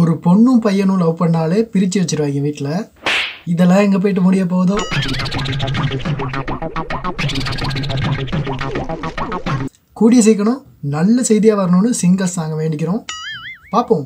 ஒரு பொண்ணும் பையனும் லவ் பண்ணாலே பிரித்து வச்சிருவாங்க வீட்டில் இதெல்லாம் எங்கே போயிட்டு முடிய போகுதோ கூடிய சீக்கிரம் நல்ல செய்தியாக வரணும்னு சிங்கர்ஸ் நாங்கள் வேண்டிக்கிறோம் பார்ப்போம்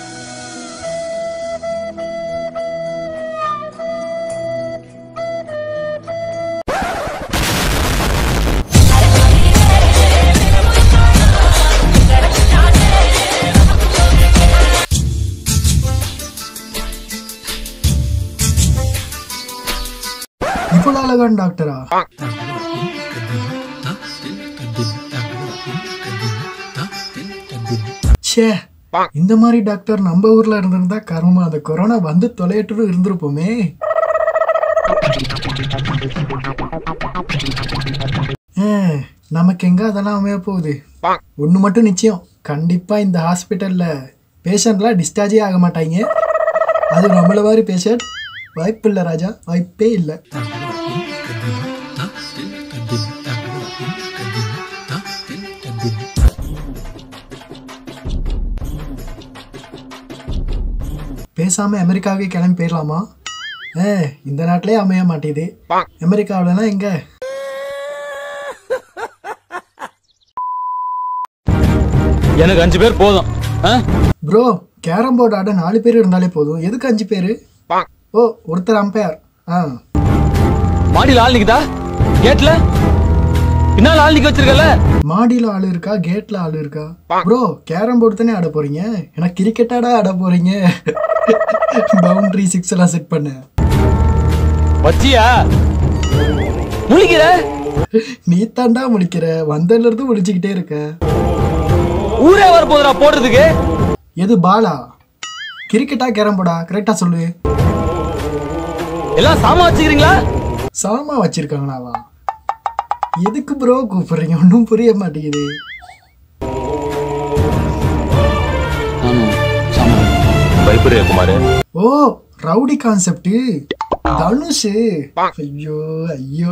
இவ்வளோ அழகான டாக்டரா ச்சே இந்த மாதிரி டாக்டர் நம்ம ஊர்ல இருந்திருந்தா கருமா அந்த கொரோனா வந்து தொலையட்டு இருந்திருப்போமே ஆ, நமக்கு எங்க அதெல்லாம் அமைய போகுது ஒண்ணு மட்டும் நிச்சயம் கண்டிப்பா இந்த ஹாஸ்பிட்டல்ல பேஷண்ட்லாம் டிஸ்சார்ஜே ஆக மாட்டாங்க அது நம்மள மாதிரி பேஷண்ட் வாய்ப்பு இல்லை ராஜா வாய்ப்பே இல்லை பேசாம அமெரிக்காவுக்கு கிளம்பி போயிடலாமா ஏ இந்த நாட்டிலே அமைய மாட்டேது அமெரிக்காவிலலாம் எங்க எனக்கு அஞ்சு பேர் போதும் ஆ? ப்ரோ கேரம் போர்டு ஆட நாலு பேர் இருந்தாலே போதும் எதுக்கு அஞ்சு பேர் ஓ ஒருத்தர் அம்பையர் ஆ மாடியில் ஆள் நிக்குதா கேட்ல பின்னால் ஆள் நிக்க வச்சிருக்கல மாடியில் ஆள் இருக்கா கேட்ல ஆள் இருக்கா ப்ரோ கேரம் போர்டு தானே ஆட போறீங்க எனக்கு கிரிக்கெட்டாடா ஆட போறீங்க பவுண்டரி சிக்ஸ் எல்லாம் செட் பண்ண வச்சியா முழிக்கிற நீ தாண்டா முடிக்கிற வந்ததுல இருந்து முடிச்சுக்கிட்டே இருக்க ஊரே வர போதுடா போடுறதுக்கு எது பாலா கிரிக்கெட்டா கேரம் போர்டா கரெக்டா சொல்லு எல்லாம் சாமா வச்சுக்கிறீங்களா சாமா வச்சிருக்காங்களாவா எதுக்கு ப்ரோ கூப்பிடுறீங்க ஒன்றும் புரிய மாட்டேங்குது பயப்படுறியா குமார் ஓ ரவுடி கான்செப்ட் தனுஷ் ஐயோ ஐயோ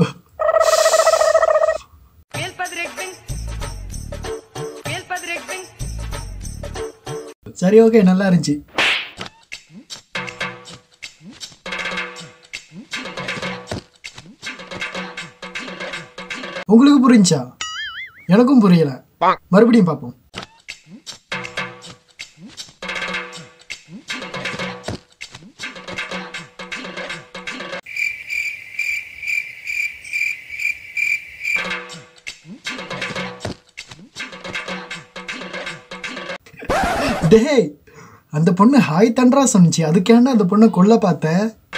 Veel padrekking. Veel padrekking. சரி ஓகே நல்லா இருந்துச்சு உங்களுக்கு புரிஞ்சா எனக்கும் புரியல மறுபடியும் பார்ப்போம் டேய் அந்த பொண்ணு ஹாய் தண்டரா சொன்னுச்சு அதுக்கேண்டா அந்த பொண்ணை கொல்ல பார்த்த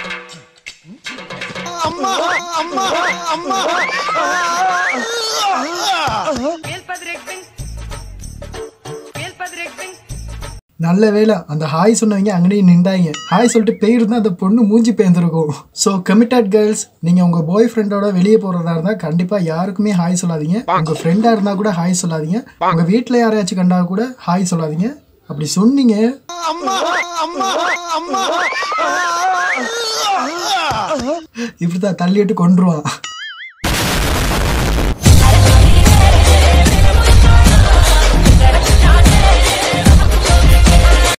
Veel padrekking. Veel padrekking. நல்ல வேளை அந்த ஹாய் சொன்னவங்க அங்கேயே நின்றாங்க ஹாய் சொல்லிட்டு போயிருந்தா அந்த பொண்ணு மூஞ்சி பேர்ந்துருக்கும் ஸோ கமிட்டட் கேர்ள்ஸ் நீங்கள் உங்கள் பாய் ஃப்ரெண்டோட வெளியே போகிறதா இருந்தால் கண்டிப்பாக யாருக்குமே ஹாய் சொல்லாதீங்க உங்கள் ஃப்ரெண்டாக இருந்தால் கூட ஹாய் சொல்லாதீங்க உங்கள் வீட்டில் யாரையாச்சும் கண்டா கூட ஹாய் சொல்லாதீங்க அப்படி சொன்னீங்க இப்படிதான் தள்ளிட்டு கொண்டுருவான்